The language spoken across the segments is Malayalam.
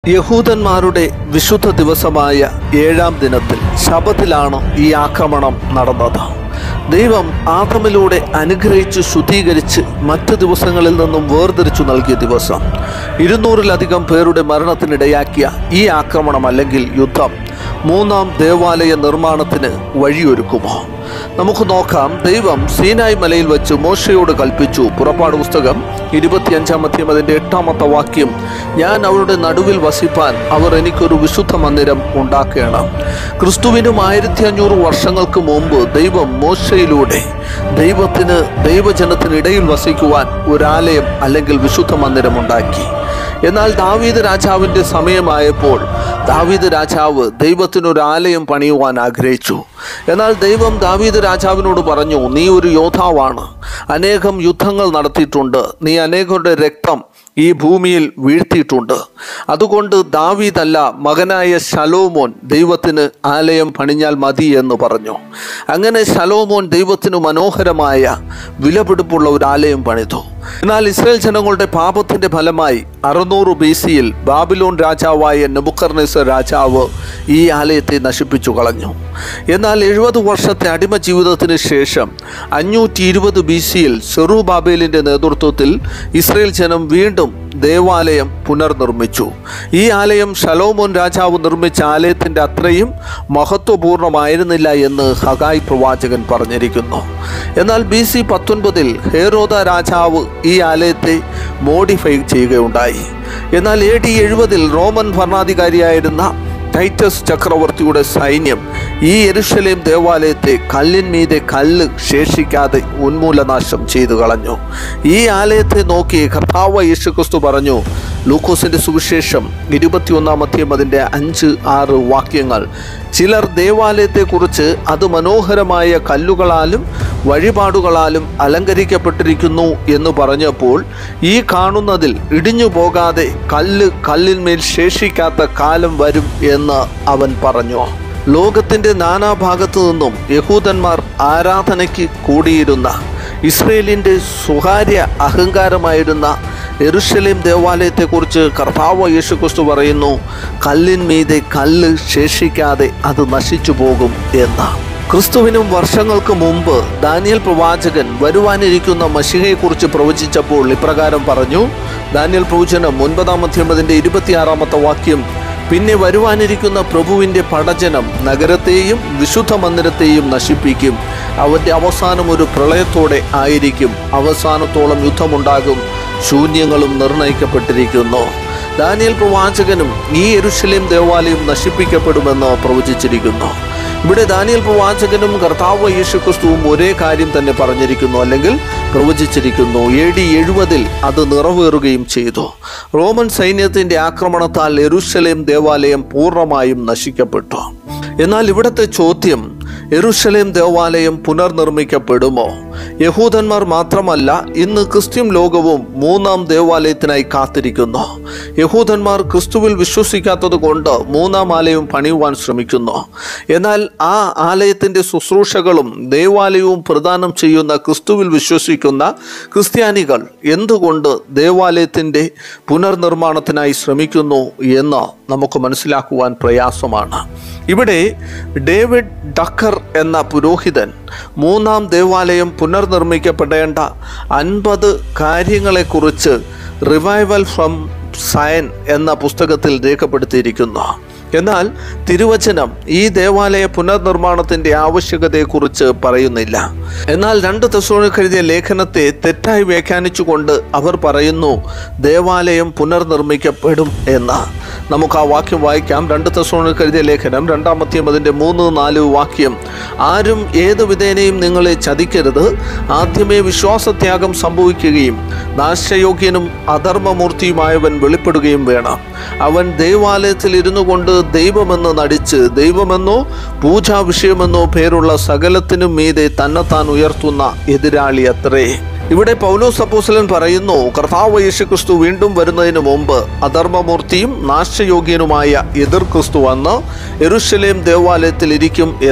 യഹൂദന്മാരുടെ വിശുദ്ധ ദിവസമായ ഏഴാം ദിനത്തിൽ ശബത്തിലാണ് ഈ ആക്രമണം നടന്നത് ദൈവം ആദമിലൂടെ അനുഗ്രഹിച്ച് ശുദ്ധീകരിച്ച് മറ്റ് ദിവസങ്ങളിൽ നിന്നും വേർതിരിച്ചു നൽകിയ ദിവസം ഇരുന്നൂറിലധികം പേരുടെ മരണത്തിനിടയാക്കിയ ഈ ആക്രമണം അല്ലെങ്കിൽ യുദ്ധം മൂന്നാം ദേവാലയ നിർമ്മാണത്തിന് വഴിയൊരുക്കുമോ നമുക്ക് നോക്കാം ദൈവം സീനായ് മലയിൽ വെച്ച് മോശയോട് കൽപ്പിച്ചു പുറപ്പാട് പുസ്തകം ഇരുപത്തിയഞ്ചാം അധ്യയം അതിൻ്റെ എട്ടാമത്തെ വാക്യം ഞാൻ അവരുടെ നടുവിൽ വസിപ്പാൻ അവർ എനിക്കൊരു വിശുദ്ധ മന്ദിരം ഉണ്ടാക്കണം ക്രിസ്തുവിനും ആയിരത്തി അഞ്ഞൂറ് വർഷങ്ങൾക്ക് മുമ്പ് ദൈവം മോശയിലൂടെ ദൈവത്തിന് ദൈവജനത്തിനിടയിൽ വസിക്കുവാൻ ഒരാലയം അല്ലെങ്കിൽ വിശുദ്ധ മന്ദിരം ഉണ്ടാക്കി എന്നാൽ ദാവീദ് രാജാവിൻ്റെ സമയമായപ്പോൾ ദാവീദ് രാജാവ് ദൈവത്തിനൊരു ആലയം പണിയുവാൻ ആഗ്രഹിച്ചു എന്നാൽ ദൈവം ദാവീദ് രാജാവിനോട് പറഞ്ഞു നീ ഒരു യോദ്ധാവാണ് അനേകം യുദ്ധങ്ങൾ നടത്തിയിട്ടുണ്ട് നീ അനേകരുടെ രക്തം ഈ ഭൂമിയിൽ വീഴ്ത്തിയിട്ടുണ്ട് അതുകൊണ്ട് ദാവീദല്ല മകനായ ശലോമോൻ ദൈവത്തിന് ആലയം പണിഞ്ഞാൽ മതി എന്ന് പറഞ്ഞു അങ്ങനെ ശലോമോൻ ദൈവത്തിന് മനോഹരമായ വിലപിടിപ്പുള്ള ഒരു ആലയം പണിതു എന്നാൽ ഇസ്രായേൽ ജനങ്ങളുടെ പാപത്തിന്റെ ഫലമായി അറുന്നൂറ് ബി സിയിൽ ബാബിലോൺ രാജാവായ നെബുക്കർനെസർ രാജാവ് ഈ ആലയത്തെ നശിപ്പിച്ചു കളഞ്ഞു എന്നാൽ എഴുപത് വർഷത്തെ അടിമ ജീവിതത്തിന് ശേഷം അഞ്ഞൂറ്റി ഇരുപത് ബി സിയിൽ സെറു ബാബേലിൻ്റെ നേതൃത്വത്തിൽ ഇസ്രയേൽ ജനം വീണ്ടും ദേവാലയം പുനർനിർമ്മിച്ചു ഈ ആലയം ശലോമോൻ രാജാവ് നിർമ്മിച്ച ആലയത്തിൻ്റെ അത്രയും മഹത്വപൂർണ്ണമായിരുന്നില്ല എന്ന് ഹഗായ് പ്രവാചകൻ പറഞ്ഞിരിക്കുന്നു എന്നാൽ ബി സി പത്തൊൻപതിൽ ഹേറോദ രാജാവ് ഈ ആലയത്തെ മോഡിഫൈ ചെയ്യുകയുണ്ടായി എന്നാൽ എ ഡി എഴുപതിൽ റോമൻ ഭരണാധികാരിയായിരുന്ന ടൈറ്റസ് ചക്രവർത്തിയുടെ സൈന്യം ഈ എരുഷലേം ദേവാലയത്തെ കല്ലിന്മീതെ കല്ല് ശേഷിക്കാതെ ഉന്മൂലനാശം ചെയ്തു കളഞ്ഞു ഈ ആലയത്തെ നോക്കി കർത്താവ് യേശുക്രിസ്തു പറഞ്ഞു ലൂക്കോസിന്റെ സുവിശേഷം ഇരുപത്തിയൊന്നാം അധ്യയം അതിൻ്റെ അഞ്ച് ആറ് വാക്യങ്ങൾ ചിലർ ദേവാലയത്തെക്കുറിച്ച് അത് മനോഹരമായ കല്ലുകളാലും വഴിപാടുകളാലും അലങ്കരിക്കപ്പെട്ടിരിക്കുന്നു എന്ന് പറഞ്ഞപ്പോൾ ഈ കാണുന്നതിൽ ഇടിഞ്ഞു പോകാതെ കല്ല് കല്ലിന്മേൽ ശേഷിക്കാത്ത കാലം വരും എന്ന് അവൻ പറഞ്ഞു ലോകത്തിൻ്റെ നാനാഭാഗത്തു നിന്നും യഹൂദന്മാർ ആരാധനയ്ക്ക് കൂടിയിരുന്ന ഇസ്രയേലിൻ്റെ സ്വകാര്യ അഹങ്കാരമായിരുന്ന എറുഷലേം ദേവാലയത്തെക്കുറിച്ച് കർത്താവ് യേശുക്രിസ്തു പറയുന്നു കല്ലിന്മീതെ കല്ല് ശേഷിക്കാതെ അത് നശിച്ചു പോകും എന്ന് ക്രിസ്തുവിനും വർഷങ്ങൾക്ക് മുമ്പ് ദാനിയൽ പ്രവാചകൻ വരുവാനിരിക്കുന്ന മഷിഹയെക്കുറിച്ച് പ്രവചിച്ചപ്പോൾ ഇപ്രകാരം പറഞ്ഞു ദാനിയൽ പ്രവചനം ഒൻപതാം അധ്യമതിൻ്റെ ഇരുപത്തിയാറാമത്തെ വാക്യം പിന്നെ വരുവാനിരിക്കുന്ന പ്രഭുവിൻ്റെ പടജനം നഗരത്തെയും വിശുദ്ധ മന്ദിരത്തെയും നശിപ്പിക്കും അവൻ്റെ അവസാനം ഒരു പ്രളയത്തോടെ ആയിരിക്കും അവസാനത്തോളം യുദ്ധമുണ്ടാകും ശൂന്യങ്ങളും നിർണയിക്കപ്പെട്ടിരിക്കുന്നു ദാനിയൽ പ്രവാചകനും ഈ എരുഷലേം ദേവാലയം നശിപ്പിക്കപ്പെടുമെന്ന് പ്രവചിച്ചിരിക്കുന്നു ഇവിടെ ദാനിയൽ പ്രവാചകനും കർത്താവ് യേശുക്രിസ്തുവും ഒരേ കാര്യം തന്നെ പറഞ്ഞിരിക്കുന്നു അല്ലെങ്കിൽ പ്രവചിച്ചിരിക്കുന്നു എ ഡി എഴുപതിൽ അത് നിറവേറുകയും ചെയ്തു റോമൻ സൈന്യത്തിന്റെ ആക്രമണത്താൽ എരുഷലേം ദേവാലയം പൂർണ്ണമായും നശിക്കപ്പെട്ടു എന്നാൽ ഇവിടുത്തെ ചോദ്യം എരുഷലേം ദേവാലയം പുനർനിർമ്മിക്കപ്പെടുമോ യഹൂദന്മാർ മാത്രമല്ല ഇന്ന് ക്രിസ്ത്യൻ ലോകവും മൂന്നാം ദേവാലയത്തിനായി കാത്തിരിക്കുന്നു യഹൂദന്മാർ ക്രിസ്തുവിൽ വിശ്വസിക്കാത്തത് കൊണ്ട് മൂന്നാം ആലയം പണിയുവാൻ ശ്രമിക്കുന്നു എന്നാൽ ആ ആലയത്തിൻ്റെ ശുശ്രൂഷകളും ദേവാലയവും പ്രദാനം ചെയ്യുന്ന ക്രിസ്തുവിൽ വിശ്വസിക്കുന്ന ക്രിസ്ത്യാനികൾ എന്തുകൊണ്ട് ദേവാലയത്തിൻ്റെ പുനർനിർമ്മാണത്തിനായി ശ്രമിക്കുന്നു എന്ന് നമുക്ക് മനസ്സിലാക്കുവാൻ പ്രയാസമാണ് ഇവിടെ ഡേവിഡ് ഡക്കർ എന്ന പുരോഹിതൻ മൂന്നാം ദേവാലയം പുനർനിർമ്മിക്കപ്പെടേണ്ട അൻപത് കാര്യങ്ങളെക്കുറിച്ച് റിവൈവൽ ഫ്രം സയൻ എന്ന പുസ്തകത്തിൽ രേഖപ്പെടുത്തിയിരിക്കുന്നു എന്നാൽ തിരുവചനം ഈ ദേവാലയ പുനർനിർമ്മാണത്തിന്റെ ആവശ്യകതയെക്കുറിച്ച് പറയുന്നില്ല എന്നാൽ രണ്ട് തെസോണിക്ക് എഴുതിയ ലേഖനത്തെ തെറ്റായി വ്യാഖ്യാനിച്ചുകൊണ്ട് അവർ പറയുന്നു ദേവാലയം പുനർനിർമ്മിക്കപ്പെടും എന്ന് നമുക്ക് ആ വാക്യം വായിക്കാം രണ്ട് തെസോണിക്ക് എഴുതിയ ലേഖനം രണ്ടാമത്തെയും അതിൻ്റെ മൂന്ന് നാല് വാക്യം ആരും ഏത് വിധേനയും നിങ്ങളെ ചതിക്കരുത് ആദ്യമേ വിശ്വാസത്യാഗം സംഭവിക്കുകയും നാശയോഗ്യനും അധർമ്മമൂർത്തിയുമായവൻ വെളിപ്പെടുകയും വേണം അവൻ ദൈവാലയത്തിൽ ഇരുന്നു കൊണ്ട് ദൈവമെന്ന് നടിച്ച് ദൈവമെന്നോ പൂജാ വിഷയമെന്നോ പേരുള്ള സകലത്തിനും മീതെ തന്നെത്താൻ ഉയർത്തുന്ന എതിരാളി അത്രേ ഇവിടെ പൗലോസ് അപ്പോസ്തലൻ പറയുന്നു കർത്താവ് യേശുക്രിസ്തു വീണ്ടും വരുന്നതിന് മുമ്പ് അധർമ്മമൂർത്തിയും നാശയോഗ്യനുമായ എതിർ ക്രിസ്തു വന്ന് എറുഷലേം ദേവാലയത്തിൽ ഇരിക്കും എന്ന്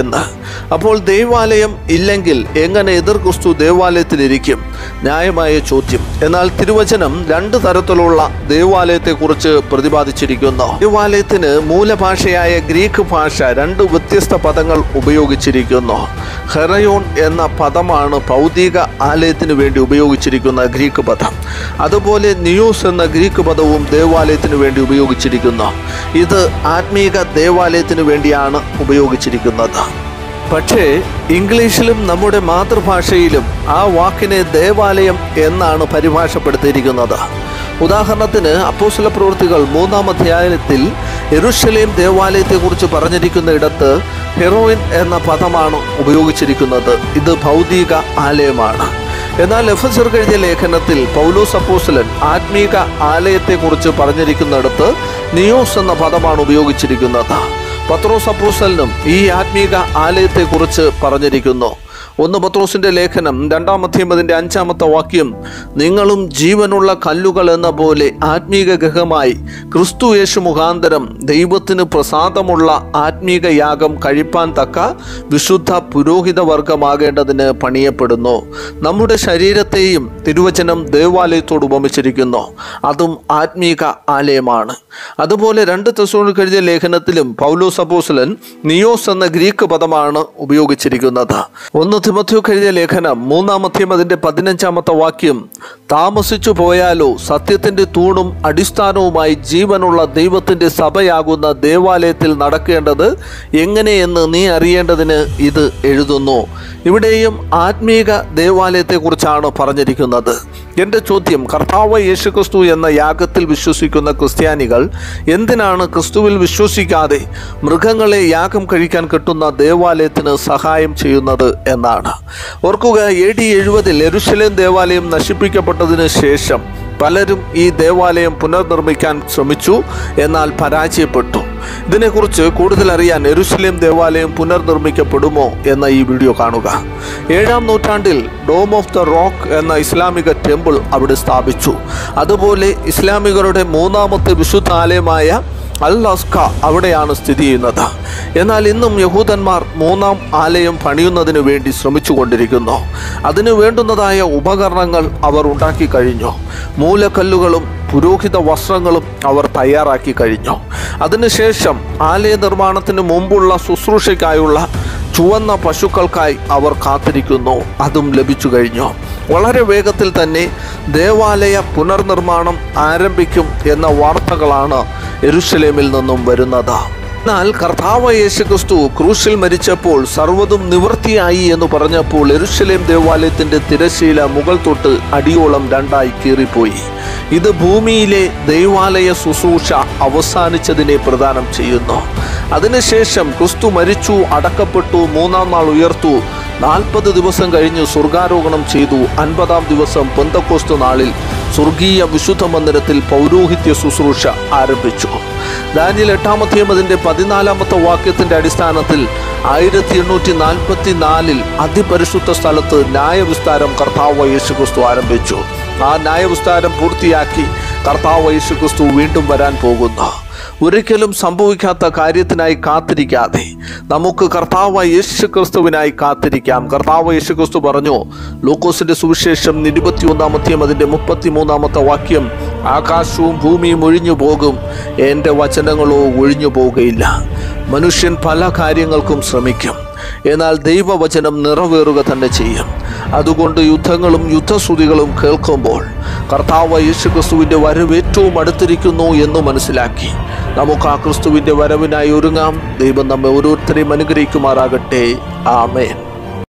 അപ്പോൾ ദൈവാലയം ഇല്ലെങ്കിൽ എങ്ങനെ എതിർ ക്രിസ്തു ദേവാലയത്തിലിരിക്കും ന്യായമായ ചോദ്യം എന്നാൽ തിരുവചനം രണ്ട് തരത്തിലുള്ള ദേവാലയത്തെക്കുറിച്ച് പ്രതിപാദിച്ചിരിക്കുന്നു ദേവാലയത്തിന് മൂലഭാഷയായ ഗ്രീക്ക് ഭാഷ രണ്ട് വ്യത്യസ്ത പദങ്ങൾ ഉപയോഗിച്ചിരിക്കുന്നു ഹെറയോൺ എന്ന പദമാണ് ഭൗതിക ആലയത്തിന് വേണ്ടി ഉപയോഗിച്ചിരിക്കുന്ന ഗ്രീക്ക് പദം അതുപോലെ നിയോസ് എന്ന ഗ്രീക്ക് പദവും ദേവാലയത്തിന് വേണ്ടി ഉപയോഗിച്ചിരിക്കുന്നു ഇത് ആത്മീക ദേവാലയത്തിന് വേണ്ടിയാണ് ഉപയോഗിച്ചിരിക്കുന്നത് പക്ഷേ ഇംഗ്ലീഷിലും നമ്മുടെ മാതൃഭാഷയിലും ആ വാക്കിനെ ദേവാലയം എന്നാണ് പരിഭാഷപ്പെടുത്തിയിരിക്കുന്നത് ഉദാഹരണത്തിന് അപ്പോസ്തല പ്രവൃത്തികൾ മൂന്നാം അധ്യായത്തിൽ എരുഷലേം ദേവാലയത്തെക്കുറിച്ച് പറഞ്ഞിരിക്കുന്ന ഇടത്ത് ഹെറോയിൻ എന്ന പദമാണ് ഉപയോഗിച്ചിരിക്കുന്നത് ഇത് ഭൗതിക ആലയമാണ് എന്നാൽ എഫസർ എഴുതിയ ലേഖനത്തിൽ പൗലോസ് അപ്പോസ്തലൻ ആത്മീക ആലയത്തെക്കുറിച്ച് പറഞ്ഞിരിക്കുന്നിടത്ത് നിയോസ് എന്ന പദമാണ് ഉപയോഗിച്ചിരിക്കുന്നത് പത്രോസ് അപ്പോസ്തലനും ഈ ആത്മീക ആലയത്തെക്കുറിച്ച് പറഞ്ഞിരിക്കുന്നു ഒന്ന് പത്രോസിന്റെ ലേഖനം രണ്ടാം അധ്യായത്തിന്റെ അഞ്ചാമത്തെ വാക്യം നിങ്ങളും ജീവനുള്ള കല്ലുകൾ എന്ന പോലെ ആത്മീക ഗൃഹമായി ക്രിസ്തു യേശു മുഖാന്തരം ദൈവത്തിന് പ്രസാദമുള്ള ആത്മീക യാഗം കഴിപ്പാൻ തക്ക വിശുദ്ധ പുരോഹിത വർഗമാകേണ്ടതിന് പണിയപ്പെടുന്നു നമ്മുടെ ശരീരത്തെയും തിരുവചനം ദേവാലയത്തോട് ഉപമിച്ചിരിക്കുന്നു അതും ആത്മീക ആലയമാണ് അതുപോലെ രണ്ട് തെസോണിക്ക് എഴുതിയ ലേഖനത്തിലും പൗലോസ് അപ്പോസ്തലൻ നിയോസ് എന്ന ഗ്രീക്ക് പദമാണ് ഉപയോഗിച്ചിരിക്കുന്നത് ഒന്ന് തിമത്യോക്ക് എഴുതിയ ലേഖനം മൂന്നാം അധ്യം അതിൻ്റെ പതിനഞ്ചാമത്തെ വാക്യം താമസിച്ചു പോയാലോ സത്യത്തിൻ്റെ തൂണും അടിസ്ഥാനവുമായി ജീവനുള്ള ദൈവത്തിൻ്റെ സഭയാകുന്ന ദേവാലയത്തിൽ നടക്കേണ്ടത് എങ്ങനെയെന്ന് നീ അറിയേണ്ടതിന് ഇത് എഴുതുന്നു ഇവിടെയും ആത്മീക ദേവാലയത്തെക്കുറിച്ചാണ് പറഞ്ഞിരിക്കുന്നത് എൻ്റെ ചോദ്യം കർത്താവ് യേശുക്രിസ്തു എന്ന യാഗത്തിൽ വിശ്വസിക്കുന്ന ക്രിസ്ത്യാനികൾ എന്തിനാണ് ക്രിസ്തുവിൽ വിശ്വസിക്കാതെ മൃഗങ്ങളെ യാഗം കഴിക്കാൻ കിട്ടുന്ന ദേവാലയത്തിന് സഹായം ചെയ്യുന്നത് എന്നാണ് ഓർക്കുക എ ഡി എഴുപതിൽ എരുശലേം ദേവാലയം നശിപ്പിക്കപ്പെട്ടതിന് ശേഷം പലരും ഈ ദേവാലയം പുനർനിർമ്മിക്കാൻ ശ്രമിച്ചു എന്നാൽ പരാജയപ്പെട്ടു ഇതിനെക്കുറിച്ച് കൂടുതൽ അറിയാൻ എരുസലേം ദേവാലയം പുനർനിർമ്മിക്കപ്പെടുമോ എന്ന ഈ വീഡിയോ കാണുക ഏഴാം നൂറ്റാണ്ടിൽ ഡോം ഓഫ് ദ റോക്ക് എന്ന ഇസ്ലാമിക ടെമ്പിൾ അവിടെ സ്ഥാപിച്ചു അതുപോലെ ഇസ്ലാമികരുടെ മൂന്നാമത്തെ വിശുദ്ധ ആലയമായ അൽ അസ്ക അവിടെയാണ് സ്ഥിതി ചെയ്യുന്നത് എന്നാൽ ഇന്നും യഹൂദന്മാർ മൂന്നാം ആലയം പണിയുന്നതിന് വേണ്ടി ശ്രമിച്ചുകൊണ്ടിരിക്കുന്നു അതിനു വേണ്ടുന്നതായ ഉപകരണങ്ങൾ അവർ ഉണ്ടാക്കി കഴിഞ്ഞു മൂലക്കല്ലുകളും പുരോഹിത വസ്ത്രങ്ങളും അവർ തയ്യാറാക്കി കഴിഞ്ഞു അതിനുശേഷം ആലയ നിർമ്മാണത്തിന് മുമ്പുള്ള ശുശ്രൂഷയ്ക്കായുള്ള ചുവന്ന പശുക്കൾക്കായി അവർ കാത്തിരിക്കുന്നു അതും ലഭിച്ചു കഴിഞ്ഞു വളരെ വേഗത്തിൽ തന്നെ ദേവാലയ പുനർനിർമ്മാണം ആരംഭിക്കും എന്ന വാർത്തകളാണ് എരുഷലേമിൽ നിന്നും വരുന്നത് എന്നാൽ കർത്താവ് യേശുക്രിസ്തു ക്രൂശിൽ മരിച്ചപ്പോൾ സർവ്വതും നിവൃത്തിയായി എന്ന് പറഞ്ഞപ്പോൾ എരുഷലേം ദേവാലയത്തിന്റെ തിരശീല മുകൾ തൊട്ട് അടിയോളം രണ്ടായി കീറിപ്പോയി ഇത് ഭൂമിയിലെ ദൈവാലയ ശുശ്രൂഷ അവസാനിച്ചതിനെ പ്രദാനം ചെയ്യുന്നു അതിനുശേഷം ക്രിസ്തു മരിച്ചു അടക്കപ്പെട്ടു മൂന്നാം നാൾ ഉയർത്തു നാൽപ്പത് ദിവസം കഴിഞ്ഞ് സ്വർഗാരോഹണം ചെയ്തു അൻപതാം ദിവസം പെന്തക്കോസ്തു നാളിൽ സ്വർഗീയ വിശുദ്ധ മന്ദിരത്തിൽ പൗരോഹിത്യ ശുശ്രൂഷ ആരംഭിച്ചു ദാനിയൽ എട്ടാമത്തെയും അതിൻ്റെ പതിനാലാമത്തെ വാക്യത്തിന്റെ അടിസ്ഥാനത്തിൽ ആയിരത്തി എണ്ണൂറ്റി നാൽപ്പത്തി നാലിൽ അതിപരിശുദ്ധ സ്ഥലത്ത് ന്യായവിസ്താരം കർത്താവ് യേശുക്രിസ്തു ആരംഭിച്ചു ആ ന്യായവിസ്താരം പൂർത്തിയാക്കി കർത്താവ് യേശുക്രിസ്തു വീണ്ടും വരാൻ പോകുന്നു ഒരിക്കലും സംഭവിക്കാത്ത കാര്യത്തിനായി കാത്തിരിക്കാതെ നമുക്ക് കർത്താവ് യേശു ക്രിസ്തുവിനായി കാത്തിരിക്കാം കർത്താവ് യേശു ക്രിസ്തു പറഞ്ഞു ലൂക്കോസിന്റെ സുവിശേഷം ഇരുപത്തിയൊന്നാമത്തെയും അതിൻ്റെ മുപ്പത്തിമൂന്നാമത്തെ വാക്യം ആകാശവും ഭൂമിയും ഒഴിഞ്ഞു പോകും എൻ്റെ വചനങ്ങളോ ഒഴിഞ്ഞു പോവുകയില്ല മനുഷ്യൻ പല കാര്യങ്ങൾക്കും ശ്രമിക്കും എന്നാൽ ദൈവവചനം നിറവേറുക തന്നെ ചെയ്യും അതുകൊണ്ട് യുദ്ധങ്ങളും യുദ്ധശ്രുതികളും കേൾക്കുമ്പോൾ കർത്താവ് യേശു ക്രിസ്തുവിൻ്റെ വരവ് ഏറ്റവും അടുത്തിരിക്കുന്നു എന്ന് മനസ്സിലാക്കി നമുക്ക് ആ ക്രിസ്തുവിൻ്റെ വരവിനായി ഒരുങ്ങാം ദൈവം നമ്മെ ഓരോരുത്തരെയും അനുഗ്രഹിക്കുമാറാകട്ടെ ആമേൻ